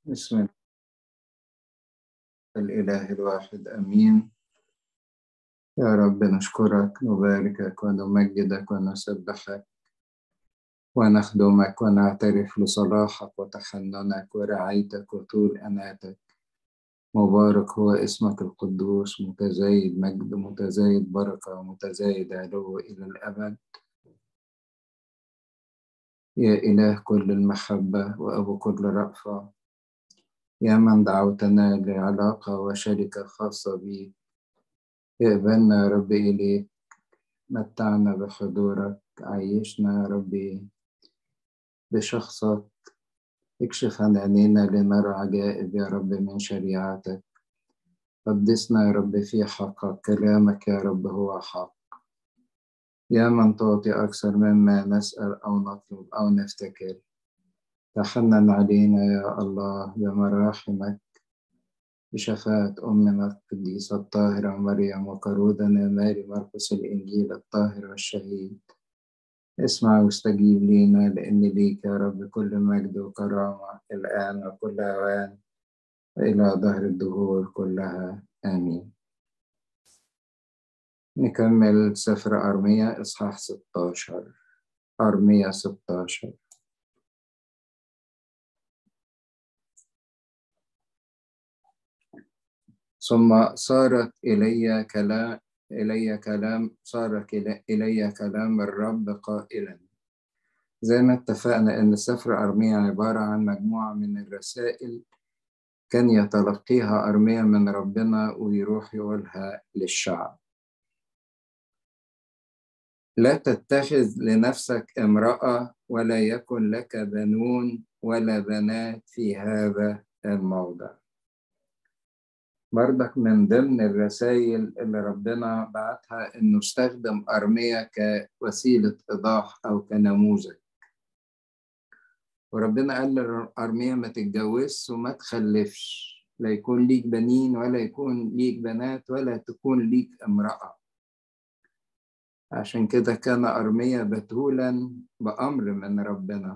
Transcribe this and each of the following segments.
بسم الله الإله الواحد أمين يا رب نشكرك نباركك ونمجدك ونسبحك ونخدمك ونعترف لصلاحك وتحننك ورعايتك وطول أناتك مبارك هو اسمك القدوس متزايد مجد متزايد بركة ومتزايد علو إلى الأبد يا إله كل المحبة وأبو كل رأفة يا من دعوتنا لعلاقة وشركة خاصة بيك اقبلنا يا رب إليك متعنا بحضورك عيشنا يا ربي بشخصك اكشف عن عينينا لنرى عجائب يا رب من شريعتك قدسنا يا رب في حقك كلامك يا رب هو حق يا من تعطي أكثر مما نسأل أو نطلب أو نفتكر تحنن علينا يا الله بمراحمك بشفاعة أمنا القديسة الطاهرة مريم وقرودنا ماري مرقس الإنجيل الطاهر والشهيد اسمع واستجيب لينا لأن ليك يا رب كل مجد وكرامة الآن وكل أوان وإلى ظهر الدهور كلها آمين نكمل سفر أرمية إصحاح 16 أرمية 16 ثم صارت إلي كلام إلي كلام صار إلي كلام الرب قائلا زي ما اتفقنا إن سفر أرميا عبارة عن مجموعة من الرسائل كان يتلقيها أرميا من ربنا ويروح يقولها للشعب لا تتخذ لنفسك امرأة ولا يكن لك بنون ولا بنات في هذا الموضع بردك من ضمن الرسائل اللي ربنا بعتها انه استخدم ارميا كوسيله ايضاح او كنموذج وربنا قال لارميا ما تتجوزش وما تخلفش لا يكون ليك بنين ولا يكون ليك بنات ولا تكون ليك امراه عشان كده كان ارميا بتولا بامر من ربنا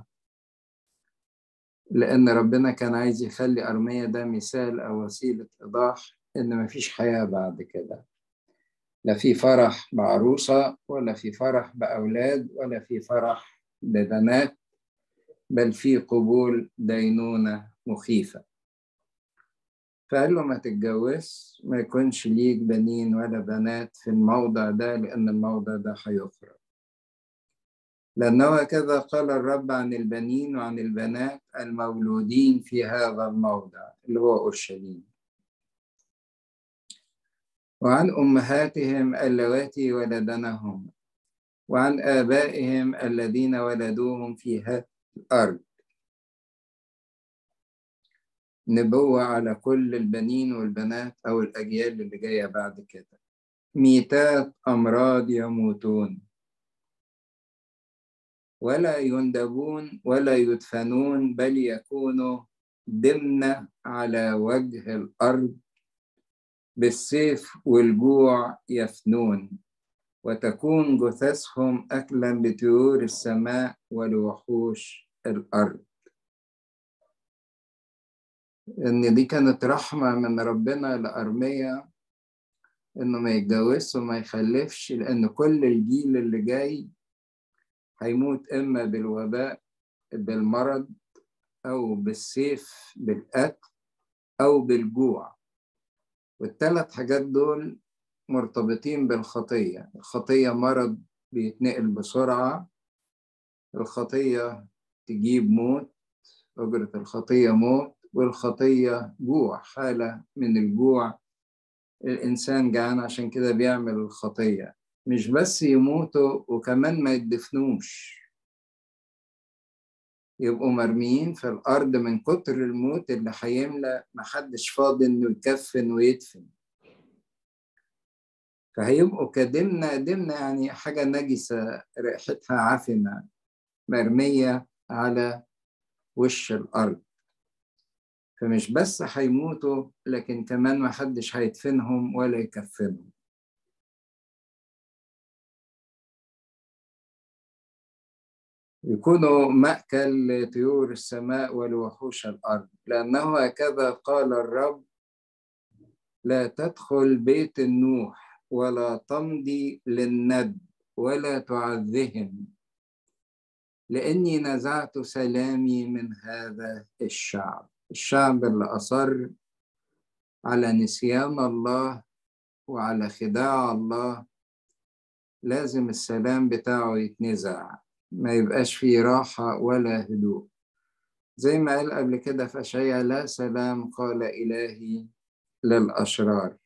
لأن ربنا كان عايز يخلي أرميا ده مثال أو وسيلة إيضاح إن مفيش حياة بعد كده لا في فرح بعروسة ولا في فرح بأولاد ولا في فرح ببنات بل في قبول دينونة مخيفة فقال له ما تتجوز ما يكونش ليك بنين ولا بنات في الموضع ده لأن الموضع ده هيخرج لأنه كذا قال الرب عن البنين وعن البنات المولودين في هذا الموضع اللي هو أورشليم وعن أمهاتهم اللواتي ولدنهم وعن آبائهم الذين ولدوهم في هذه الأرض نبوة على كل البنين والبنات أو الأجيال اللي جاية بعد كده ميتات أمراض يموتون ولا يندبون ولا يدفنون بل يكونوا ضمن على وجه الأرض بالسيف والجوع يفنون وتكون جثثهم أكلا لطيور السماء ولوحوش الأرض إن دي كانت رحمة من ربنا لأرميا إنه ما يتجوزش وما يخلفش لأن كل الجيل اللي جاي هيموت إما بالوباء بالمرض أو بالسيف بالقتل أو بالجوع والثلاث حاجات دول مرتبطين بالخطية الخطية مرض بيتنقل بسرعة الخطية تجيب موت أجرة الخطية موت والخطية جوع حالة من الجوع الإنسان جعان عشان كده بيعمل الخطية مش بس يموتوا وكمان ما يدفنوش يبقوا مرميين في الأرض من كتر الموت اللي هيملى محدش فاضي إنه يكفن ويدفن فهيبقوا كدمنة دمنة يعني حاجة نجسة ريحتها عفنة مرمية على وش الأرض فمش بس هيموتوا لكن كمان محدش هيدفنهم ولا يكفنهم يكونوا مأكل لطيور السماء ولوحوش الأرض لأنه هكذا قال الرب لا تدخل بيت النوح ولا تمضي للند ولا تعذهم لأني نزعت سلامي من هذا الشعب الشعب اللي أصر على نسيان الله وعلى خداع الله لازم السلام بتاعه يتنزع ما يبقاش فيه راحة ولا هدوء زي ما قال قبل كده في أشعياء لا سلام قال إلهي للأشرار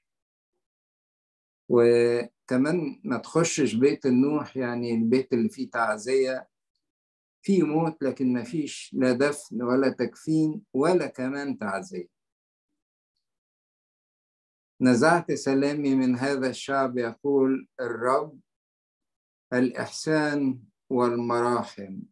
وكمان ما تخشش بيت النوح يعني البيت اللي فيه تعزية فيه موت لكن ما فيش لا دفن ولا تكفين ولا كمان تعزية نزعت سلامي من هذا الشعب يقول الرب الإحسان والمراحم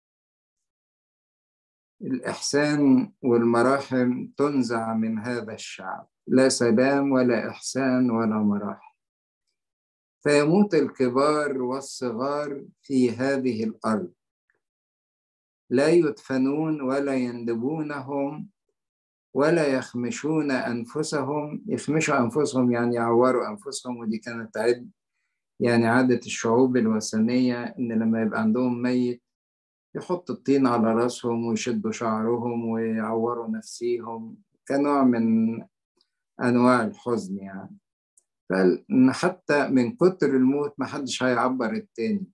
الإحسان والمراحم تنزع من هذا الشعب لا سلام ولا إحسان ولا مراحم فيموت الكبار والصغار في هذه الأرض لا يدفنون ولا يندبونهم ولا يخمشون أنفسهم يخمشوا أنفسهم يعني يعوروا أنفسهم ودي كانت عد يعني عادة الشعوب الوثنية إن لما يبقى عندهم ميت يحط الطين على راسهم ويشدوا شعرهم ويعوروا نفسيهم كنوع من أنواع الحزن يعني فإن حتى من كتر الموت محدش هيعبر التاني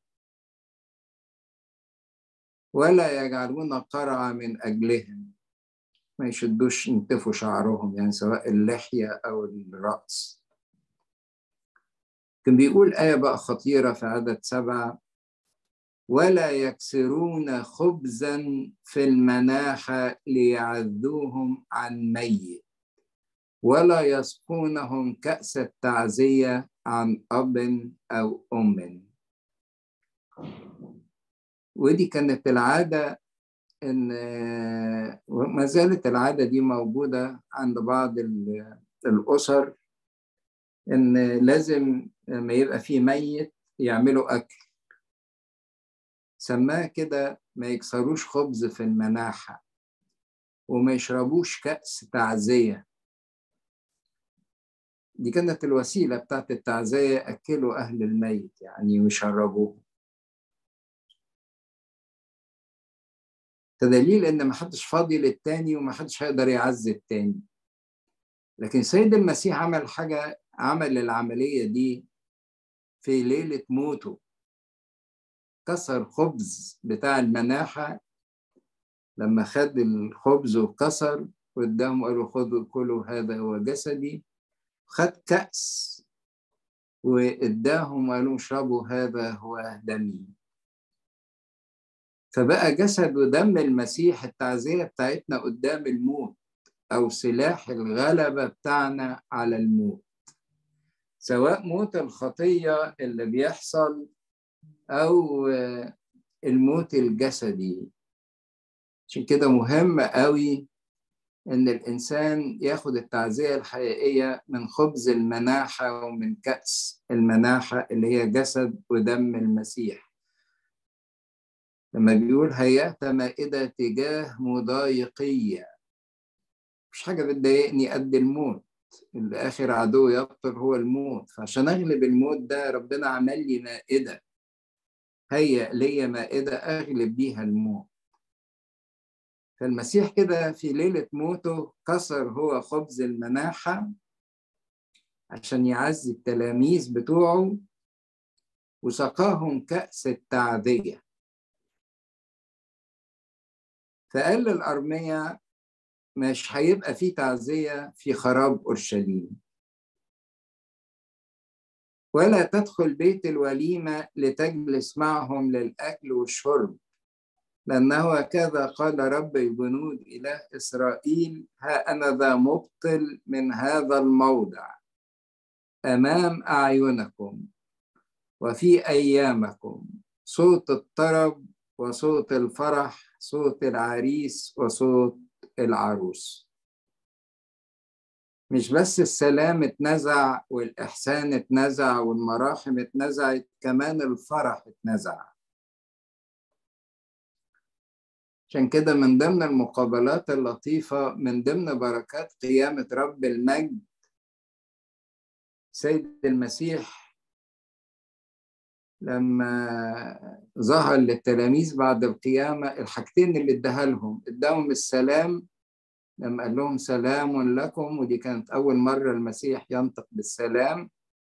ولا يجعلون قرعة من أجلهم ما يشدوش ينتفوا شعرهم يعني سواء اللحية أو الرأس كان بيقول آية بقى خطيرة في عدد سبعة ولا يكسرون خبزا في المناحة ليعذوهم عن ميت ولا يسقونهم كأس التعزية عن أب أو أم ودي كانت العادة إن ما زالت العادة دي موجودة عند بعض الأسر إن لازم لما يبقى في ميت يعملوا أكل سماه كده ما يكسروش خبز في المناحة وما يشربوش كأس تعزية دي كانت الوسيلة بتاعت التعزية أكلوا أهل الميت يعني ويشربوه كدليل إن ما حدش فاضي للتاني وما حدش هيقدر يعزي التاني لكن سيد المسيح عمل حاجة عمل العملية دي في ليلة موته كسر خبز بتاع المناحة لما خد الخبز وكسر قدامهم قالوا خذوا كلوا هذا هو جسدي خد كأس واداهم وقالوا اشربوا هذا هو دمي فبقى جسد ودم المسيح التعزية بتاعتنا قدام الموت أو سلاح الغلبة بتاعنا على الموت سواء موت الخطية اللي بيحصل أو الموت الجسدي عشان كده مهم قوي إن الإنسان ياخد التعزية الحقيقية من خبز المناحة ومن كأس المناحة اللي هي جسد ودم المسيح لما بيقول هيأت مائدة تجاه مضايقية مش حاجة بتضايقني قد الموت اللي آخر عدو يقتل هو الموت فعشان أغلب الموت ده ربنا عمل لي مائدة هيأ لي مائدة أغلب بيها الموت فالمسيح كده في ليلة موته كسر هو خبز المناحة عشان يعزي التلاميذ بتوعه وسقاهم كأس التعذية فقال للأرمية مش هيبقى في تعزية في خراب أورشليم ولا تدخل بيت الوليمة لتجلس معهم للأكل والشرب لأنه هكذا قال رب الجنود إله إسرائيل ها أنا ذا مبطل من هذا الموضع أمام أعينكم وفي أيامكم صوت الطرب وصوت الفرح صوت العريس وصوت العروس مش بس السلام اتنزع والإحسان اتنزع والمراحم اتنزعت كمان الفرح اتنزع عشان كده من ضمن المقابلات اللطيفة من ضمن بركات قيامة رب المجد سيد المسيح لما ظهر للتلاميذ بعد القيامة الحاجتين اللي اداها لهم اداهم السلام لما قال لهم سلام لكم ودي كانت أول مرة المسيح ينطق بالسلام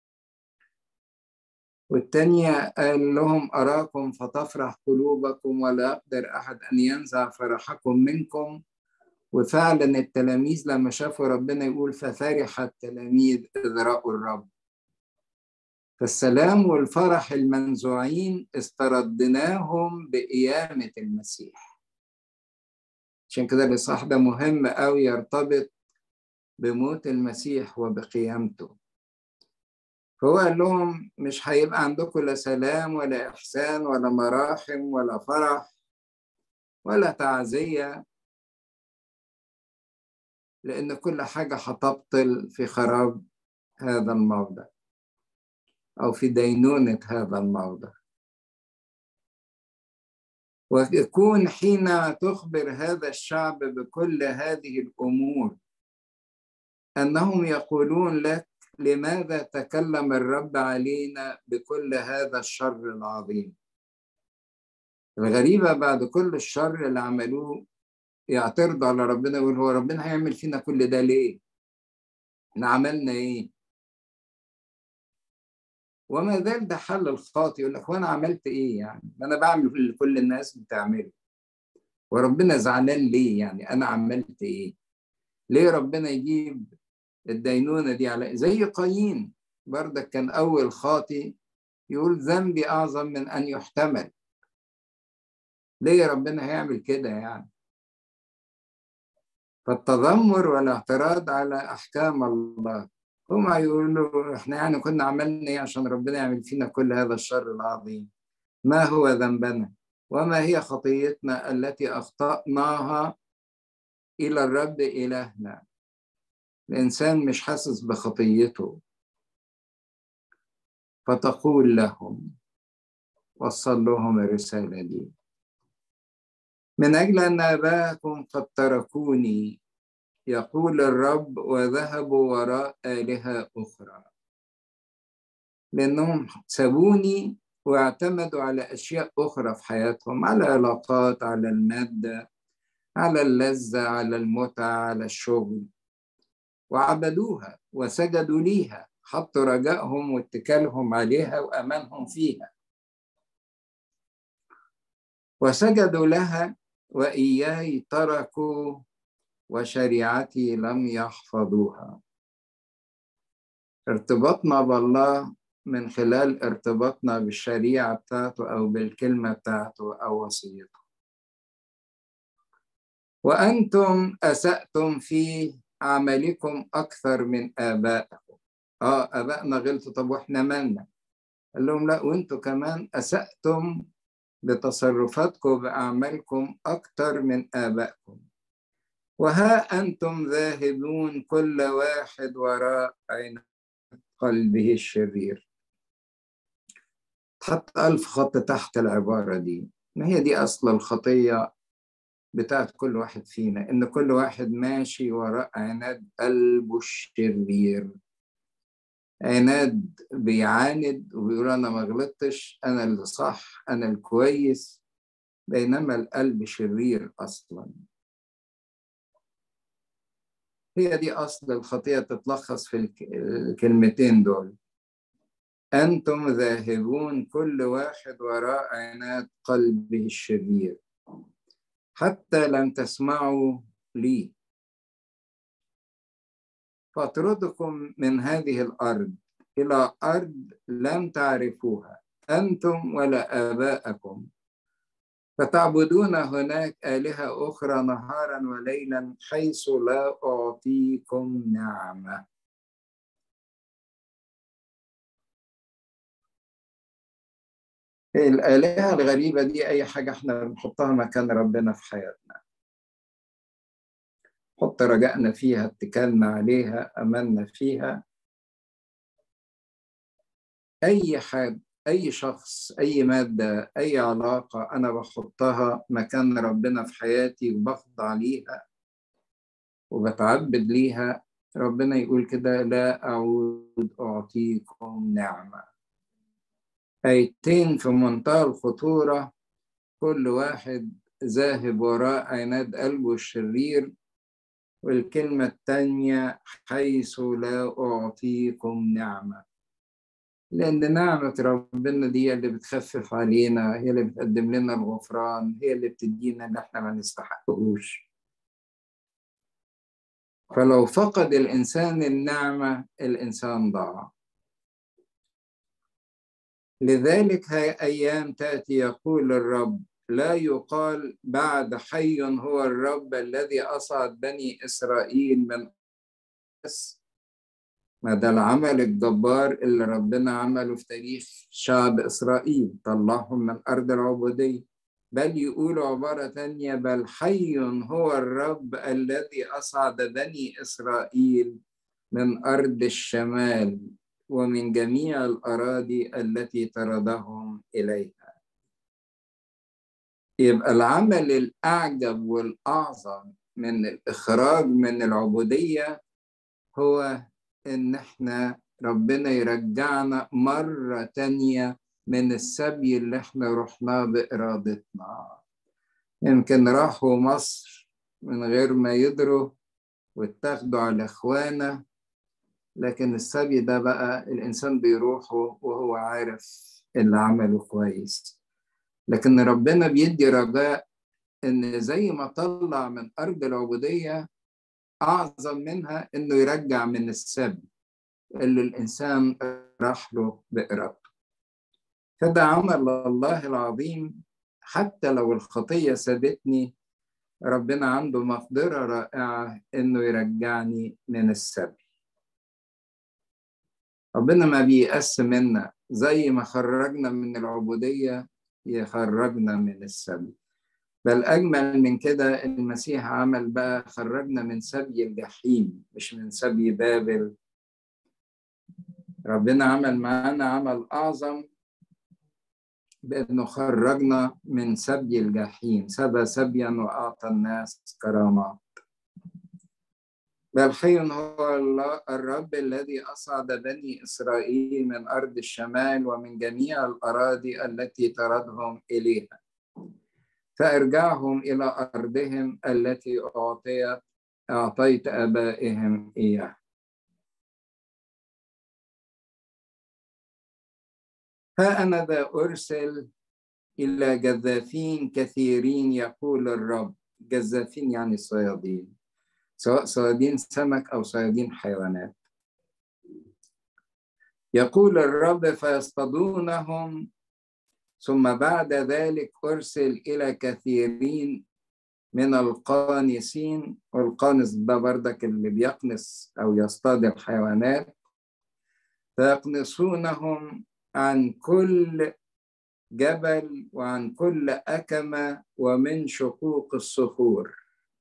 والتانية قال لهم أراكم فتفرح قلوبكم ولا يقدر أحد أن ينزع فرحكم منكم وفعلا التلاميذ لما شافوا ربنا يقول ففرح التلاميذ إذ رأوا الرب فالسلام والفرح المنزوعين استردناهم بقيامة المسيح عشان كده الإصحاح ده مهم أوي يرتبط بموت المسيح وبقيامته فهو قال لهم مش هيبقى عندكم لا سلام ولا إحسان ولا مراحم ولا فرح ولا تعزية لأن كل حاجة هتبطل في خراب هذا الموضع أو في دينونة هذا الموضع ويكون حين تخبر هذا الشعب بكل هذه الأمور أنهم يقولون لك لماذا تكلم الرب علينا بكل هذا الشر العظيم الغريبة بعد كل الشر اللي عملوه يعترضوا على ربنا يقول هو ربنا هيعمل فينا كل ده ليه؟ احنا عملنا ايه؟ وما زال ده حل الخاطئ يقول لك وانا عملت ايه يعني؟ ما انا بعمل اللي كل الناس بتعمله وربنا زعلان ليه يعني انا عملت ايه؟ ليه ربنا يجيب الدينونة دي على زي قايين بردك كان أول خاطي يقول ذنبي أعظم من أن يحتمل ليه ربنا هيعمل كده يعني فالتذمر والاعتراض على أحكام الله هم يقولوا احنا يعني كنا عملنا ايه عشان ربنا يعمل فينا كل هذا الشر العظيم ما هو ذنبنا وما هي خطيتنا التي أخطأناها إلى الرب إلهنا الإنسان مش حاسس بخطيته فتقول لهم وصل لهم الرسالة دي من أجل أن آباءكم قد تركوني يقول الرب وذهبوا وراء آلهة أخرى لأنهم سابوني واعتمدوا على أشياء أخرى في حياتهم على علاقات على المادة على اللذة على المتعة على الشغل وعبدوها وسجدوا ليها حطوا رجائهم واتكالهم عليها وأمانهم فيها وسجدوا لها وإياي تركوا وشريعتي لم يحفظوها ارتباطنا بالله من خلال ارتباطنا بالشريعة بتاعته أو بالكلمة بتاعته أو وصيته وأنتم أسأتم في عملكم أكثر من آبائكم آه آبائنا غلطوا طب وإحنا مالنا قال لهم لا وانتوا كمان أسأتم بتصرفاتكم بأعمالكم أكثر من آبائكم وها أنتم ذاهبون كل واحد وراء عين قلبه الشرير حط ألف خط تحت العبارة دي ما هي دي أصل الخطية بتاعت كل واحد فينا إن كل واحد ماشي وراء عناد قلبه الشرير عناد بيعاند وبيقول أنا ما غلطتش أنا اللي صح أنا الكويس بينما القلب شرير أصلا هي دي أصل الخطية تتلخص في الكلمتين دول أنتم ذاهبون كل واحد وراء عناد قلبه الشرير حتى لم تسمعوا لي فاطردكم من هذه الأرض إلى أرض لم تعرفوها أنتم ولا آباءكم فتعبدون هناك آلهة أخرى نهارا وليلا حيث لا أعطيكم نعمة الآلهة الغريبة دي أي حاجة احنا بنحطها مكان ربنا في حياتنا حط رجائنا فيها اتكالنا عليها أملنا فيها أي حد أي شخص أي مادة أي علاقة أنا بحطها مكان ربنا في حياتي وبخضع ليها وبتعبد ليها ربنا يقول كده لا أعود أعطيكم نعمة آيتين في منتهى الخطورة كل واحد ذاهب وراء عناد قلبه الشرير والكلمة الثانية حيث لا أعطيكم نعمة لأن نعمة ربنا دي اللي بتخفف علينا هي اللي بتقدم لنا الغفران هي اللي بتدينا اللي احنا ما نستحقهوش فلو فقد الإنسان النعمة الإنسان ضاع لذلك هي أيام تأتي يقول الرب لا يقال بعد حي هو الرب الذي أصعد بني إسرائيل من ما ده العمل الجبار اللي ربنا عمله في تاريخ شعب إسرائيل طلعهم من أرض العبودية بل يقول عبارة تانية بل حي هو الرب الذي أصعد بني إسرائيل من أرض الشمال ومن جميع الأراضي التي طردهم إليها يبقى العمل الأعجب والأعظم من الإخراج من العبودية هو إن إحنا ربنا يرجعنا مرة تانية من السبي اللي إحنا رحناه بإرادتنا يمكن راحوا مصر من غير ما يدروا واتاخدوا على إخوانا لكن السبي ده بقى الإنسان بيروحه وهو عارف اللي عمله كويس لكن ربنا بيدي رجاء إن زي ما طلع من أرض العبودية أعظم منها إنه يرجع من السبي اللي الإنسان راح له بإرادته فده عمل الله العظيم حتى لو الخطية سابتني ربنا عنده مقدرة رائعة إنه يرجعني من السبي ربنا ما بيأس منا زي ما خرجنا من العبودية يخرجنا من السبي بل أجمل من كده المسيح عمل بقى خرجنا من سبي الجحيم مش من سبي بابل ربنا عمل معانا عمل أعظم بأنه خرجنا من سبي الجحيم سبى سبيا وأعطى الناس كرامات بل حي هو الله الرب الذي أصعد بني إسرائيل من أرض الشمال ومن جميع الأراضي التي طردهم إليها فأرجعهم إلى أرضهم التي أعطيت أعطيت آبائهم إياها ها أنا ذا أرسل إلى جذافين كثيرين يقول الرب جذافين يعني صيادين سواء صيادين سمك أو صيادين حيوانات يقول الرب فيصطادونهم ثم بعد ذلك أرسل إلى كثيرين من القانسين والقانس ده بردك اللي بيقنص أو يصطاد الحيوانات فيقنصونهم عن كل جبل وعن كل أكمة ومن شقوق الصخور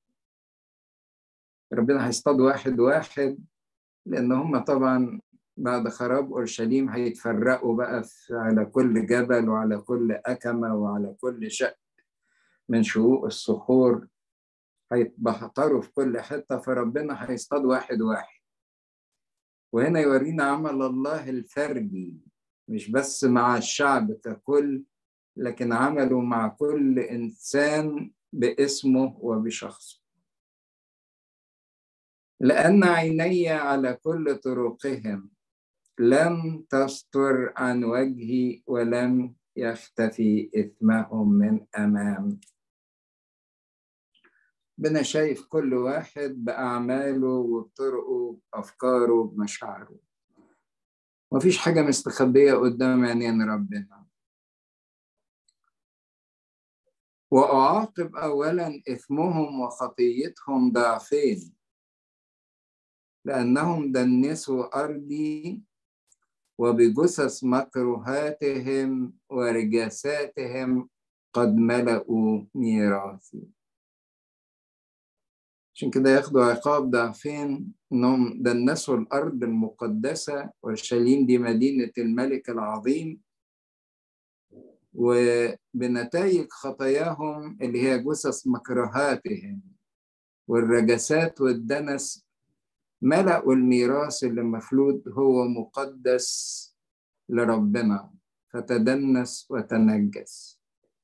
ربنا هيصطاد واحد واحد لأن هم طبعا بعد خراب أورشليم هيتفرقوا بقى على كل جبل وعلى كل أكمة وعلى كل شق من شقوق الصخور هيتبحتروا في كل حتة فربنا هيصطاد واحد واحد وهنا يورينا عمل الله الفردي مش بس مع الشعب ككل لكن عمله مع كل إنسان باسمه وبشخصه لأن عيني على كل طرقهم لم تستر عن وجهي ولم يختفي إثمهم من أمام بنا شايف كل واحد بأعماله وبطرقه بأفكاره بمشاعره مفيش حاجة مستخبية قدام عينين ربنا وأعاقب أولا إثمهم وخطيتهم ضعفين لأنهم دنسوا أرضي وبجثث مكروهاتهم ورجاساتهم قد ملأوا ميراثي عشان كده ياخدوا عقاب ضعفين انهم دنسوا الارض المقدسه اورشليم دي مدينه الملك العظيم وبنتائج خطاياهم اللي هي جثث مكرهاتهم والرجسات والدنس ملأوا الميراث اللي المفروض هو مقدس لربنا فتدنس وتنجس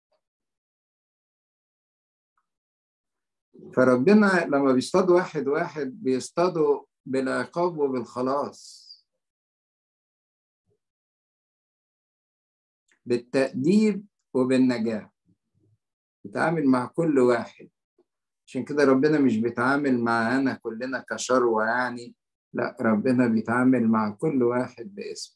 فربنا لما بيصطاد واحد واحد بيصطادوا بالعقاب وبالخلاص بالتأديب وبالنجاة بيتعامل مع كل واحد عشان كده ربنا مش بيتعامل معانا كلنا كشروة يعني لا ربنا بيتعامل مع كل واحد باسم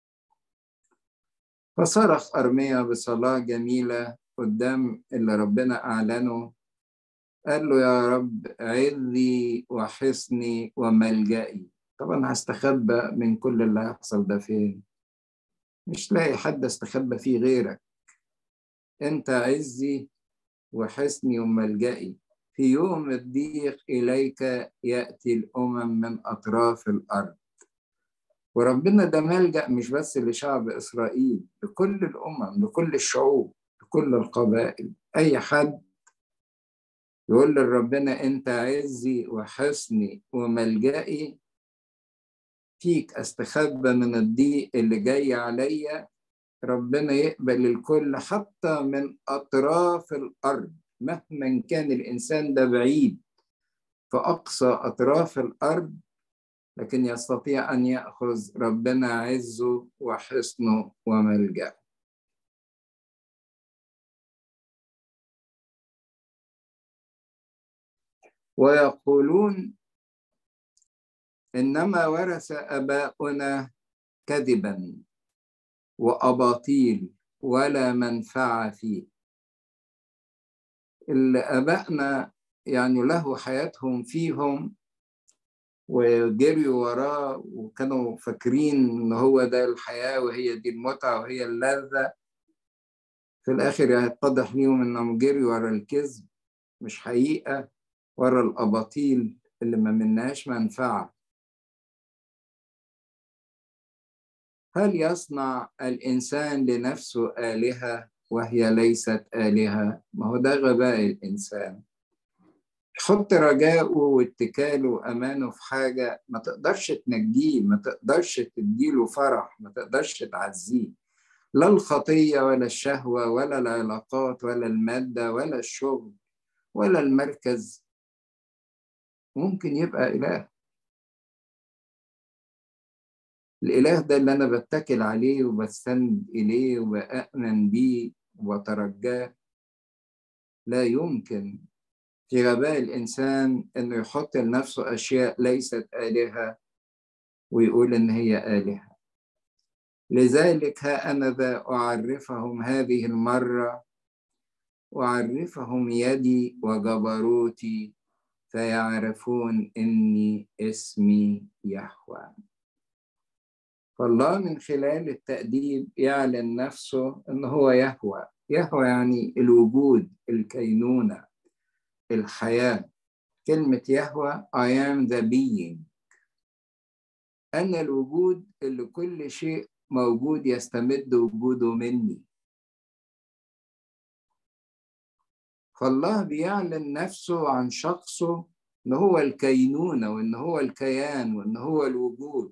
فصرخ أرميا بصلاة جميلة قدام اللي ربنا أعلنه قال له يا رب عذي وحصني وملجئي طبعا هستخبى من كل اللي هيحصل ده فين مش لاقي حد استخبى فيه غيرك انت عزي وحصني وملجئي في يوم الضيق إليك يأتي الأمم من أطراف الأرض وربنا ده ملجأ مش بس لشعب إسرائيل لكل الأمم لكل الشعوب لكل القبائل أي حد يقول لربنا أنت عزي وحصني وملجئي فيك أستخبى من الضيق اللي جاي عليا ربنا يقبل الكل حتى من أطراف الأرض مهما كان الإنسان ده بعيد في أقصى أطراف الأرض لكن يستطيع أن يأخذ ربنا عزه وحصنه وملجأه ويقولون إنما ورث آباؤنا كذبا وأباطيل ولا منفعة فيه اللي آبائنا يعني له حياتهم فيهم وجريوا وراه وكانوا فاكرين ان هو ده الحياه وهي دي المتعه وهي اللذه في الاخر هيتضح ليهم انهم جريوا ورا الكذب مش حقيقه ورا الاباطيل اللي ما منهاش منفعه هل يصنع الانسان لنفسه الهه وهي ليست الهه ما هو ده غباء الانسان حط رجاءه واتكاله وامانه في حاجه ما تقدرش تنجيه ما تقدرش تديله فرح ما تقدرش تعزيه لا الخطيه ولا الشهوه ولا العلاقات ولا الماده ولا الشغل ولا المركز ممكن يبقى اله الاله ده اللي انا بتكل عليه وبستند اليه وبامن بيه وبترجاه لا يمكن في غباء الإنسان إنه يحط لنفسه أشياء ليست آلهة ويقول إن هي آلهة لذلك ها أنا ذا أعرفهم هذه المرة أعرفهم يدي وجبروتي فيعرفون إني اسمي يهوى فالله من خلال التأديب يعلن نفسه إن هو يهوى يهوى يعني الوجود الكينونة الحياة كلمة يهوى I am the being أنا الوجود اللي كل شيء موجود يستمد وجوده مني فالله بيعلن نفسه عن شخصه إن هو الكينونة وإن هو الكيان وإن هو الوجود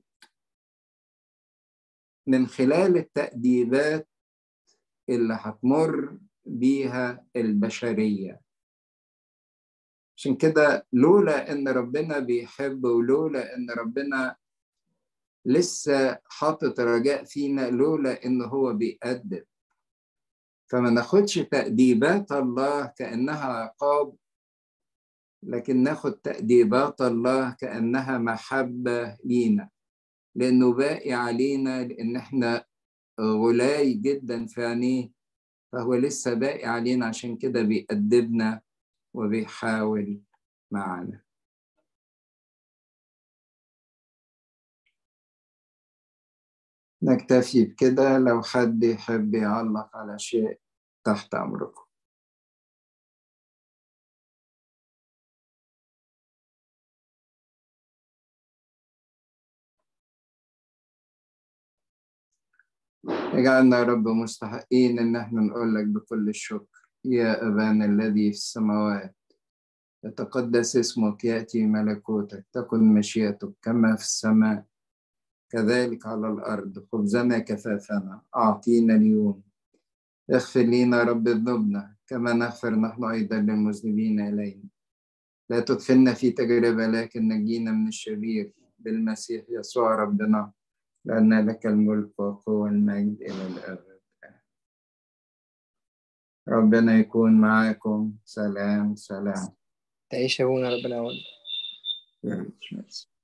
من خلال التأديبات اللي هتمر بيها البشريه عشان كده لولا ان ربنا بيحب ولولا ان ربنا لسه حاطط رجاء فينا لولا ان هو بيأدب فما ناخدش تأديبات الله كأنها عقاب لكن ناخد تأديبات الله كأنها محبة لينا لأنه باقي علينا لأن احنا غلاي جدا في عينيه فهو لسه باقي علينا عشان كده بيأدبنا وبيحاول معنا نكتفي بكده لو حد يحب يعلق على شيء تحت أمركم اجعلنا يا رب مستحقين ان احنا نقول لك بكل الشكر يا ابانا الذي في السماوات يتقدس اسمك ياتي ملكوتك تكن مشيئتك كما في السماء كذلك على الارض خبزنا كفافنا اعطينا اليوم اغفر لنا رب ذنوبنا كما نغفر نحن ايضا للمذنبين الينا لا تدخلنا في تجربه لكن نجينا من الشرير بالمسيح يسوع ربنا لأن لك الملك والقوة والمجد إلى الأبد ربنا يكون معاكم سلام سلام تعيش يا ابونا ربنا يعوضك